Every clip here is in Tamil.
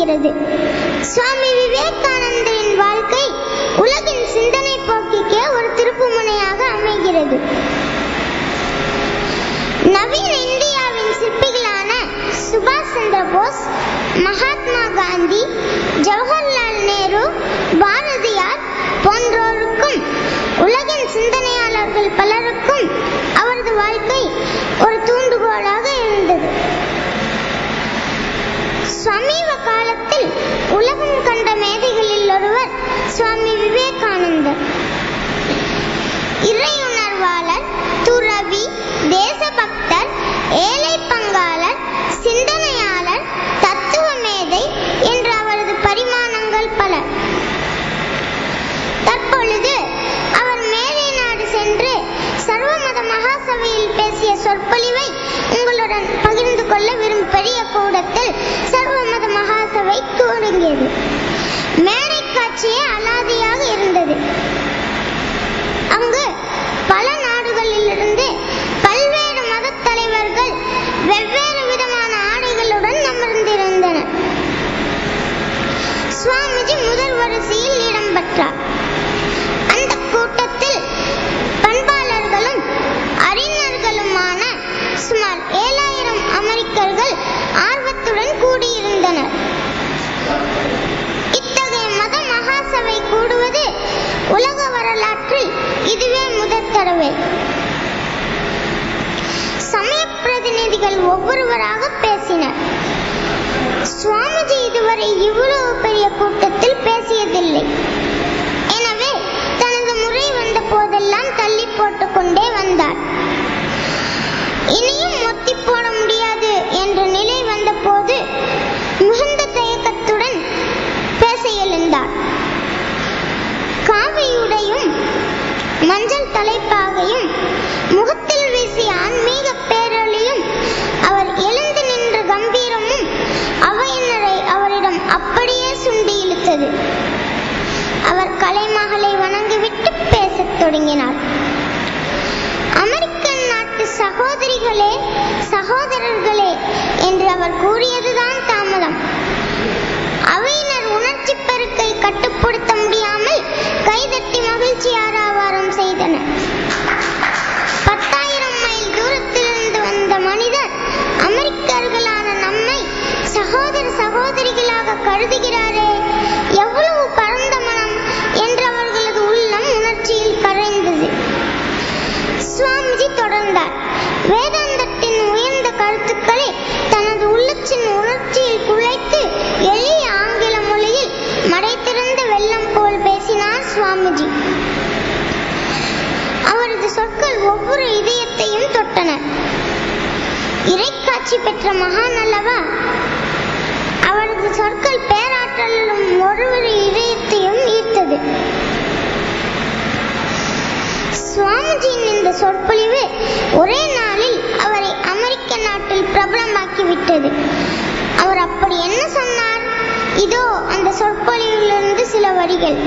அமைகிறது சுவாமி விவேகானந்தரின் வாழ்க்கை உலகின் சிந்தனை போக்கிக்கே ஒரு திருப்புமுனையாக அமைகிறது நவீன இந்தியாவின் சிற்பிகளான சுபாஷ் சந்திர போஸ் மகாத்மா காந்தி ஜவஹர்லால் நேரு பாரதியார் போன்றோருக்கும் உலகின் சிந்தனையாளர்கள் பலருக்கும் அவரது வாழ்க்கை ஒரு தூண்டுகோலாக இருந்தது சமீப காலத்தில் உலகம் கண்ட மேதைகளில் ஒருவர் சுவாமி விவேகானந்தர் இறையுணர்வாளர் துறவி தேசபக்தர் ஏழை பங்காளர் சிந்தனையாளர் தத்துவ மேதை என்ற அவரது பரிமாணங்கள் பல தற்பொழுது அவர் மேலை நாடு சென்று சர்வமத மகாசபையில் பேசிய சொற்பொழிவை உங்களுடன் பகிர்ந்து கொள்ள விரும்பும் பெரிய கூடத்தில் சர்வமத மகாசபை தொடங்கியது மேடை காட்சியே அலாதியாக இருந்தது அங்கு பல நாடுகளிலிருந்து பல்வேறு மதத் தலைவர்கள் வெவ்வேறு விதமான ஆடைகளுடன் அமர்ந்திருந்தனர் சுவாமிஜி முதல் வரிசையில் இடம்பெற்றார் அந்த கூட்டத்தில் பண்பாளர்களும் அறிஞர்களுமான சுமார் ஏழாயிரம் அமெரிக்கர்கள் ஆர்வத்துடன் கூடியிருந்தனர் இத்தகைய மத மகாசபை கூடுவது உலக வரலாற்றில் இதுவே முதற் தடவை சமய பிரதிநிதிகள் ஒவ்வொருவராக பேசினர் சுவாமிஜி இதுவரை இவ்வளவு பெரிய கூட்டத்தில் பேசியதில்லை எனவே தனது முறை வந்த போதெல்லாம் தள்ளி போட்டுக் கொண்டே வந்தார் இனியும் ஒத்தி போட முடியாது என்ற நிலை வந்தபோது மிகுந்த தயக்கத்துடன் பேச எழுந்தார் காவியுடையும் மஞ்சள் தலைப்பாகையும் முகத்தில் வீசிய ஆன்மீக பேரொளியும் அவர் எழுந்து நின்ற கம்பீரமும் அவையினரை அவரிடம் அப்படியே சுண்டி இழுத்தது அவர் கலைமகளை வணங்கிவிட்டு பேசத் தொடங்கினார் அமெரிக்கன் நாட்டு சகோதரிகளே சகோதரர்களே என்று அவர் கூறியதுதான் தாமதம் அவையினர் உணர்ச்சி பெருக்கை கட்டுப்படுத்த முடியாமல் கைதட்டி மகிழ்ச்சி ஆரவாரம் செய்தனர் பத்தாயிரம் மைல் தூரத்திலிருந்து வந்த மனிதர் அமெரிக்கர்களான நம்மை சகோதர சகோதரிகளாக கருதுகிறாரே எவ்வளவு பரந்த மனம் என்று அவர்களது உள்ளம் உணர்ச்சியில் கரைந்தது சுவாமிஜி தொடர்ந்தார் வேதாந்தத்தின் உயர்ந்த கருத்துக்களை தனது உள்ளத்தின் உணர்ச்சியில் குழைத்து எளிய ஆங்கில மொழியில் மடைத்திருந்த வெள்ளம் போல் பேசினார் சுவாமிஜி அவரது சொற்கள் ஒவ்வொரு இதயத்தையும் தொட்டன இறைக்காட்சி பெற்ற மகான் அல்லவா அவரது சொற்கள் பேராற்றலும் ஒருவர் இதயத்தையும் ஈர்த்தது சுவாமிஜியின் இந்த சொற்பொழிவு ஒரே நாளில் அவரை அமெரிக்க நாட்டில் பிரபலமாக்கிவிட்டது அவர் அப்படி என்ன சொன்னார் இதோ அந்த சொற்பொழிவிலிருந்து சில வரிகள்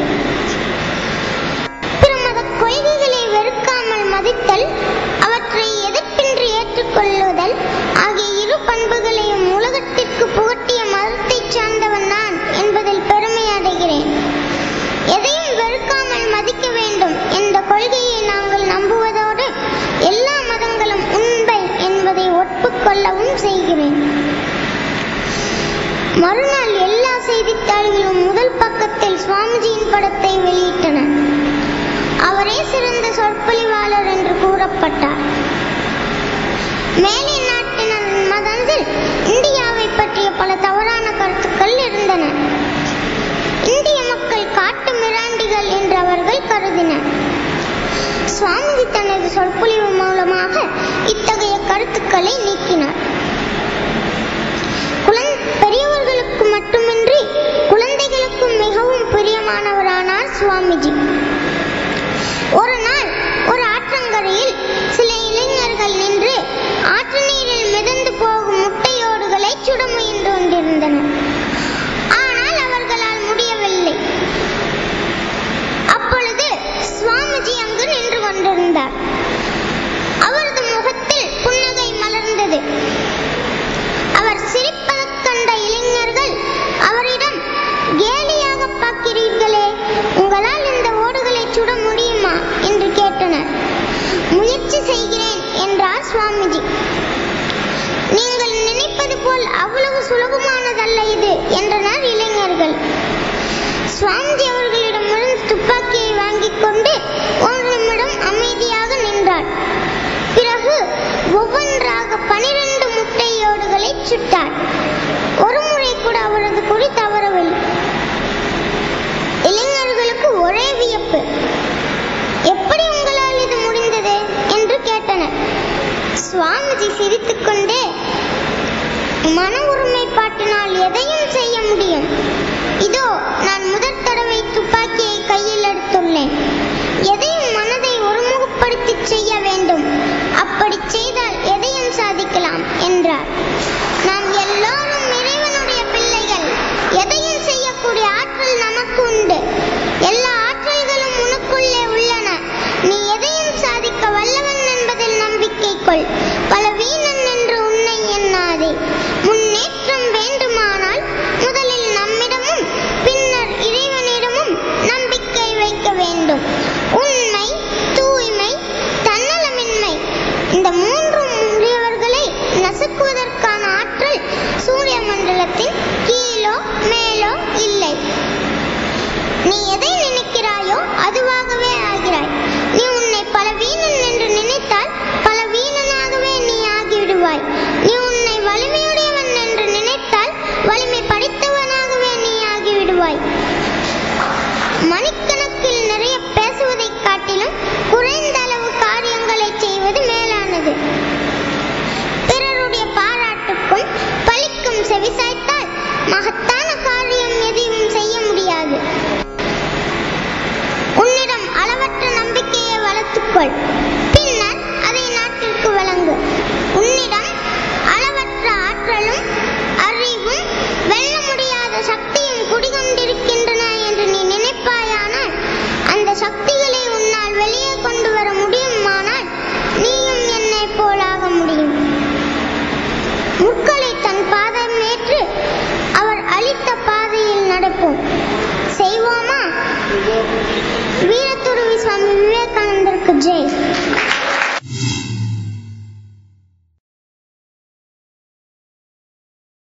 பிற மத கொள்கைகளை வெறுக்காமல் மதித்தல் அவற்றை எதிர்ப்பின்றி ஏற்றுக்கொள்ளுதல் ஆகிய இரு பண்புகளையும் உலகத்திற்கு புகட்டிய மதத்தைச் சார்ந்தவன் நான் என்பதில் பெருமை அடைகிறேன் எதையும் வெறுக்காமல் மதிக்க வேண்டும் என்ற கொள்கையை நாங்கள் நம்புவதோடு எல்லா மதங்களும் உண்மை என்பதை ஒப்புக்கொள்ளவும் செய்கிறேன் மறுநாள் எல்லா செய்தித்தாள்களும் முதல் பக்கத்தில் சுவாமிஜியின் படத்தை வெளியிட்டன அவரே சிறந்த சொற்பொழிவாளர் என்று கூறப்பட்டார் மேலை நாட்டினரின் மதத்தில் இந்தியாவை பற்றிய பல தவறான கருத்துக்கள் இருந்தன இந்திய மக்கள் காட்டு மிராண்டிகள் என்று அவர்கள் கருதினர் சுவாமிஜி தனது சொற்பொழிவு மூலமாக இத்தகைய கருத்துக்களை நீக்கினார் குழந் பெரியவர்களுக்கு மட்டுமின்றி குழந்தைகளுக்கும் மிகவும் பிரியமானவரானார் சுவாமிஜி ஒரு நாள் ஒரு ஆற்றங்கரையில் சில இளைஞர்கள் நின்று ஆற்று நீரில் மிதந்து போகும் முட்டையோடுகளை சுட முயன்று கொண்டிருந்தனர் ஆனால் அவர்களால் முடியவில்லை அப்பொழுது சுவாமிஜி அங்கு நின்று கொண்டிருந்தார் அவரது சுவாமிஜி நீங்கள் நினைப்பது போல் அவ்வளவு சுலபமானதல்ல இது என்றனர் இளைஞர்கள் சுவாமிஜி அவர்களிடமிருந்து துப்பாக்கியை வாங்கிக் கொண்டு ஒரு நிமிடம் அமைதியாக நின்றார் பிறகு ஒவ்வொன்றாக பனிரெண்டு முட்டையோடுகளை சுட்டார் ஒரு முறை கூட அவரது குறி தவறவில்லை இளைஞர்களுக்கு ஒரே வியப்பு எப்படி உங்களால் இது முடிந்தது என்று கேட்டனர் சுவாமிஜி சிரித்துக்கொண்டே மன ஒருமைப்பாட்டினால் எதையும் செய்ய முடியும் இதோ நான் முதற் தடவை துப்பாக்கியை கையில் எடுத்துள்ளேன் எதையும் மனதை ஒருமுகப்படுத்தி செய்ய வேண்டும் அப்படி செய்தால் எதையும் சாதிக்கலாம் என்றார் நாம் எல்லோரும் இறைவனுடைய பிள்ளைகள் எதையும் செய்யக்கூடிய ஆற்றல் நமக்கு உண்டு எல்லா ஆற்றல்களும் உனக்குள்ளே உள்ளன நீ எதையும் சாதிக்க வல்லவன் என்பதில் நம்பிக்கை கொள் பல வீணன் என்று உன்னை எண்ணாதே முன்னேற்றம் வேண்டுமானால் முதலில் நம்மிடமும் பின்னர் இறைவனிடமும் நம்பிக்கை வைக்க வேண்டும் உண்மை தூய்மை தன்னலமின்மை இந்த மூன்றும் உடையவர்களை நசுக்குவதற்கான ஆற்றல் சூரிய மண்டலத்தின் கீழோ மேலோ இல்லை நீ எதை நினைக்கிறாயோ அதுவாகவே ஆகிறாய் நீ உன்னை பல வீணன் என்று நினைத்தால் பல வீணனாகவே நீ ஆகிவிடுவாய் நீ உன்னை வலிமையுடையவன் என்று நினைத்தால் வலிமை படித்தவனாகவே நீ ஆகிவிடுவாய் மணிக்கணக்கில் நிறைய பேசுவதைக் காட்டிலும் குறைந்த அளவு காரியங்களை செய்வது மேலானது பிறருடைய பாராட்டுக்கும் பழிக்கும் செவிசாய்த்தால் மகத்தான காரியம் எதையும் செய்ய முடியாது உன்னிடம் அளவற்ற நம்பிக்கையை வளர்த்துக்கொள் பின்னர் அதை நாட்டிற்கு வழங்கு உன்னிடம் அளவற்ற ஆற்றலும் அறிவும் வெல்ல முடியாத சக்தியும் குடிகொண்டிருக்கின்றன என்று நீ நினைப்பாயானால் அந்த சக்திகளை உன்னால் வெளியே கொண்டு வர முடியுமானால் நீயும் என்னை போலாக முடியும் முட்களை தன் பாதம் ஏற்று அவர் அளித்த பாதையில் நடப்போம் செய்வோமா வீரத்துறவி சுவாமி விவேகானந்தருக்கு ஜெய்